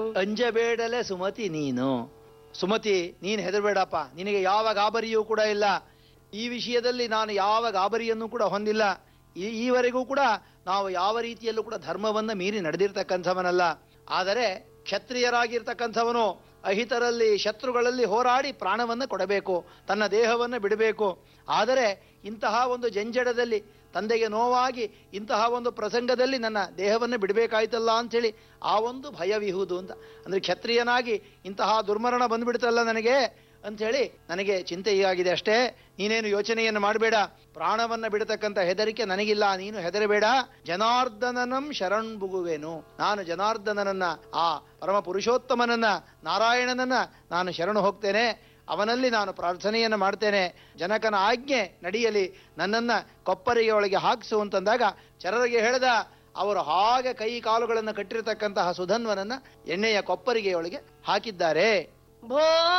ಅಂಜಬೇಡಲೆ ಸುಮತಿ ನೀನು ಸುಮತಿ ನೀನು ಹೆದರಬೇಡಪ್ಪ ನಿನಗೆ ಯಾವ ಗಾಬರಿಯೂ ಕೂಡ ಇಲ್ಲ ಈ ವಿಷಯದಲ್ಲಿ ನಾನು ಯಾವ ಗಾಬರಿಯನ್ನು ಕೂಡ ಹೊಂದಿಲ್ಲ ಈ- ಈವರೆಗೂ ಕೂಡ ನಾವು ಯಾವ ರೀತಿಯಲ್ಲೂ ಕೂಡ ಧರ್ಮವನ್ನ ಮೀರಿ ನಡೆದಿರ್ತಕ್ಕಂಥವನಲ್ಲ ಆದರೆ ಕ್ಷತ್ರಿಯರಾಗಿರ್ತಕ್ಕಂಥವನು ಅಹಿತರಲ್ಲಿ ಶತ್ರುಗಳಲ್ಲಿ ಹೋರಾಡಿ ಪ್ರಾಣವನ್ನ ಕೊಡಬೇಕು ತನ್ನ ದೇಹವನ್ನು ಬಿಡಬೇಕು ಆದರೆ ಇಂತಹ ಒಂದು ಜಂಜಡದಲ್ಲಿ ತಂದೆಗೆ ನೋವಾಗಿ ಇಂತಹ ಒಂದು ಪ್ರಸಂಗದಲ್ಲಿ ನನ್ನ ದೇಹವನ್ನು ಬಿಡಬೇಕಾಯ್ತಲ್ಲ ಅಂಥೇಳಿ ಆ ಒಂದು ಭಯವಿಹುದು ಅಂತ ಅಂದ್ರೆ ಕ್ಷತ್ರಿಯನಾಗಿ ಇಂತಹ ದುರ್ಮರಣ ಬಂದ್ಬಿಡ್ತಲ್ಲ ನನಗೆ ಅಂಥೇಳಿ ನನಗೆ ಚಿಂತೆಯಾಗಿದೆ ಅಷ್ಟೇ ನೀನೇನು ಯೋಚನೆಯನ್ನು ಮಾಡಬೇಡ ಪ್ರಾಣವನ್ನ ಬಿಡತಕ್ಕಂಥ ಹೆದರಿಕೆ ನನಗಿಲ್ಲ ನೀನು ಹೆದರಬೇಡ ಜನಾರ್ದನನಂ ಶರಣ್ಬುಗುವೆನು ನಾನು ಜನಾರ್ದನನನ್ನ ಆ ಪರಮ ಪುರುಷೋತ್ತಮನನ್ನ ನಾರಾಯಣನನ್ನ ನಾನು ಶರಣು ಹೋಗ್ತೇನೆ ಅವನಲ್ಲಿ ನಾನು ಪ್ರಾರ್ಥನೆಯನ್ನು ಮಾಡ್ತೇನೆ ಜನಕನ ಆಜ್ಞೆ ನಡೆಯಲಿ ನನ್ನನ್ನ ಕೊಪ್ಪರಿಗೆ ಒಳಗೆ ಹಾಕಿಸು ಅಂತಂದಾಗ ಚರರಿಗೆ ಹೇಳ್ದ ಅವರು ಹಾಗೆ ಕೈ ಕಾಲುಗಳನ್ನು ಕಟ್ಟಿರತಕ್ಕಂತಹ ಸುಧನ್ವನನ್ನ ಎಣ್ಣೆಯ ಕೊಪ್ಪರಿಗೆ ಒಳಗೆ ಹಾಕಿದ್ದಾರೆ ಭೋ